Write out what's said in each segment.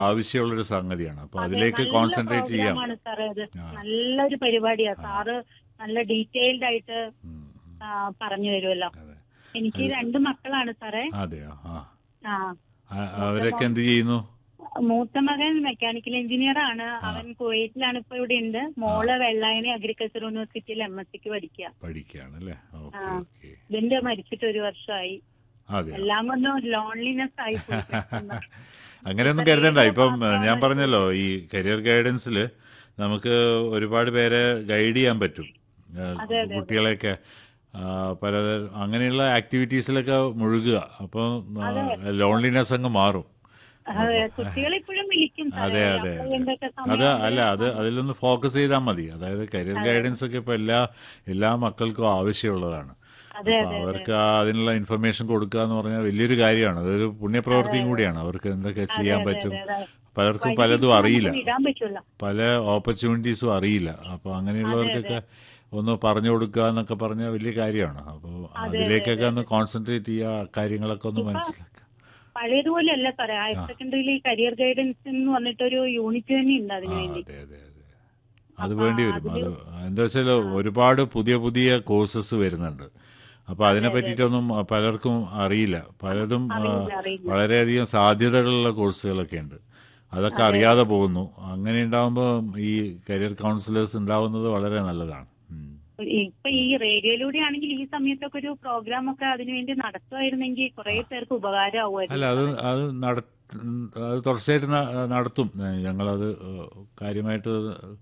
ആവശ്യമുള്ളൊരു സംഗതിയാണ് അപ്പൊ അതെ, അതിലേക്ക് നല്ല കോൺസെൻട്രേറ്റ് ചെയ്യാം പ്രോഗ്രാമാണ് സാറേ അത് ആ. നല്ലൊരു പരിപാടിയാ സാറ് നല്ല ഡീറ്റെയിൽഡ് ആയിട്ട് ഉം, ഉം. ആ, പറഞ്ഞു തരുമല്ലോ അതെ എനിക്ക് രണ്ട് മക്കളാണ് സാറേ അതെയോ ആ ആ ആ, അവരൊക്കെ എന്ത് ചെയ്യുന്നു മൂത്ത മകൻ മെക്കാനിക്കൽ എഞ്ചിനീയർ ആണ് അവൻ കുവൈറ്റിലാണ് ഇപ്പൊ ഇവിടെ ഉണ്ട് മോള് വെള്ളായണി അഗ്രികൾച്ചർ യൂണിവേഴ്സിറ്റിയിൽ എം എസ് സിക്ക് പഠിക്കുക പഠിക്കുകയാണ് അല്ലേ ഓക്കെ ആ. ഓക്കെ ഇതിന്റെ മരിച്ചിട്ട് ഒരു വർഷമായി അതെ എല്ലാം കൊണ്ടും ലോൺലിനെസ് ആയി പോയി പെട്ടെന്ന്. അങ്ങനെയൊന്നും കരുതണ്ട ഇപ്പം ഞാൻ പറഞ്ഞല്ലോ ഈ കരിയർ ഗൈഡൻസിൽ നമുക്ക് ഒരുപാട് പേരെ ഗൈഡ് ചെയ്യാൻ പറ്റും ആ, കുട്ടികളെയൊക്കെ ആ, പലതരം അങ്ങനെയുള്ള ആക്ടിവിറ്റീസിലൊക്കെ മുഴുകുക അപ്പോൾ ലോൺലിനെസ് അങ്ങ് മാറും അതെ കുട്ടികൾ ഇപ്പോഴും വിളിക്കും സാറേ. അതെ അതെ അപ്പോൾ എന്തൊക്കെ അത് സമയം അല്ല അത് അതിലൊന്ന് ഫോക്കസ് ചെയ്താൽ മതി അതായത് കരിയർ ഗൈഡൻസ് ഒക്കെ ഇപ്പൊ എല്ലാ എല്ലാ മക്കൾക്കും ആവശ്യമുള്ളതാണ് അതെ അപ്പൊ അവർക്ക് ആ അതിനുള്ള ഇൻഫർമേഷൻ കൊടുക്കുക എന്ന് പറഞ്ഞാൽ വലിയൊരു കാര്യമാണ് അതൊരു പുണ്യപ്രവൃത്തിയും കൂടിയാണ് അവർക്ക് എന്തൊക്കെ ചെയ്യാൻ പറ്റും അതെ. പലർക്കും പലതും അറിയില്ല നമുക്ക് വിടാൻ പറ്റുമല്ല പല ഓപ്പർച്യൂണിറ്റീസും അറിയില്ല അപ്പോൾ അങ്ങനെയുള്ളവർക്കൊക്കെ ഒന്ന് പറഞ്ഞു കൊടുക്കുക എന്നൊക്കെ പറഞ്ഞാൽ വലിയ കാര്യമാണ് അപ്പോൾ അതിലേക്കൊക്കെ ഒന്ന് കോൺസെൻട്രേറ്റ് ചെയ്യുക കാര്യങ്ങളൊക്കെ ഒന്ന് മനസ്സിലാക്കുക പഴയതുപോലെ അല്ല സാറേ ഹയർ സെക്കൻഡറിയിൽ ഈ കരിയർ ഗൈഡൻസ് എന്ന് പറഞ്ഞിട്ടൊരു യൂണിറ്റ് തന്നെ ഉണ്ട് അതിനു ആ, വേണ്ടി അതെ അതെ അതെ അത് വേണ്ടി വരും അത് എന്താ വെച്ചാൽ ഒരുപാട് പുതിയ പുതിയ കോഴ്സസ് വരുന്നുണ്ട് അപ്പോൾ അതിനെ പറ്റിയിട്ടൊന്നും പലർക്കും അറിയില്ല പലതും ആ, അറിയില്ല. വളരെയധികം സാധ്യതകളുള്ള കോഴ്സുകളൊക്കെ ഉണ്ട് അതൊക്കെ അറിയാതെ പോകുന്നു അങ്ങനെ ഉണ്ടാകുമ്പോൾ ഈ കരിയർ കൗൺസിലേഴ്സ് ഉണ്ടാവുന്നത് വളരെ നല്ലതാണ് ഉം. ഇപ്പൊ ഈ റേഡിയോയിലൂടെ ആണെങ്കിൽ ഈ സമയത്തൊക്കെ ഒരു പ്രോഗ്രാം ഒക്കെ അതിനുവേണ്ടി നടത്തുമായിരുന്നെങ്കിൽ കുറെ പേർക്ക് ഉപകാരമാവുമായിരുന്നു അല്ല അത് അത് നട അത് തുടർച്ചയായിട്ട് ന- നടത്തും ഞങ്ങളത് കാര്യമായിട്ട്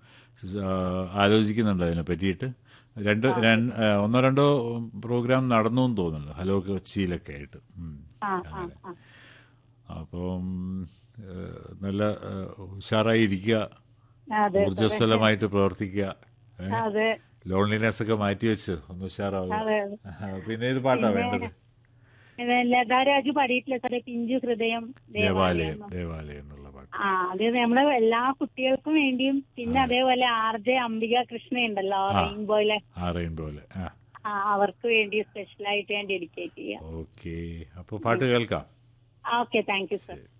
ആലോചിക്കുന്നുണ്ട് അതിനെ പറ്റിയിട്ട് രണ്ട് രണ്ട് ഒന്നോ രണ്ടോ പ്രോഗ്രാം നടന്നു എന്ന് തോന്നുന്നു ഹലോ കൊച്ചിയിലൊക്കെ ആയിട്ട് ഉം. ആ ആ ആ അപ്പം ഏഹ്, നല്ല ഏഹ്, ഉഷാറായി ഇരിക്കുക അതെ ഊർജ്ജസ്വലമായിട്ട് പ്രവർത്തിക്കുക ഏഹ്, അതെ ലോൺലിനെസ് ഒക്കെ മാറ്റി വെച്ച് ഒന്ന് ഉഷാറാവുക അതെ പിന്നെ ഏത് പാട്ടാ വേണ്ടത് ഇത് ലതാരാജു പാടിയിട്ടില്ല സാറേ പിഞ്ചു ഹൃദയം ദേവാലയം ദേവാലയം എന്നുള്ള പാട്ട് ആ അത് നമ്മളെ എല്ലാ കുട്ടികൾക്കും വേണ്ടിയും പിന്നെ അതേപോലെ ആർ ജെ അംബിക കൃഷ്ണ ഉണ്ടല്ലോ റെയിൻബോയിലെ ആ റെയിൻബോലെ ആ ആ അവർക്ക് വേണ്ടി സ്പെഷ്യലായിട്ട് ഞാൻ ഡെഡിക്കേറ്റ് ചെയ്യാം ഓക്കെ അപ്പോൾ പാട്ട് കേൾക്കാം ഓക്കെ താങ്ക് യു സർ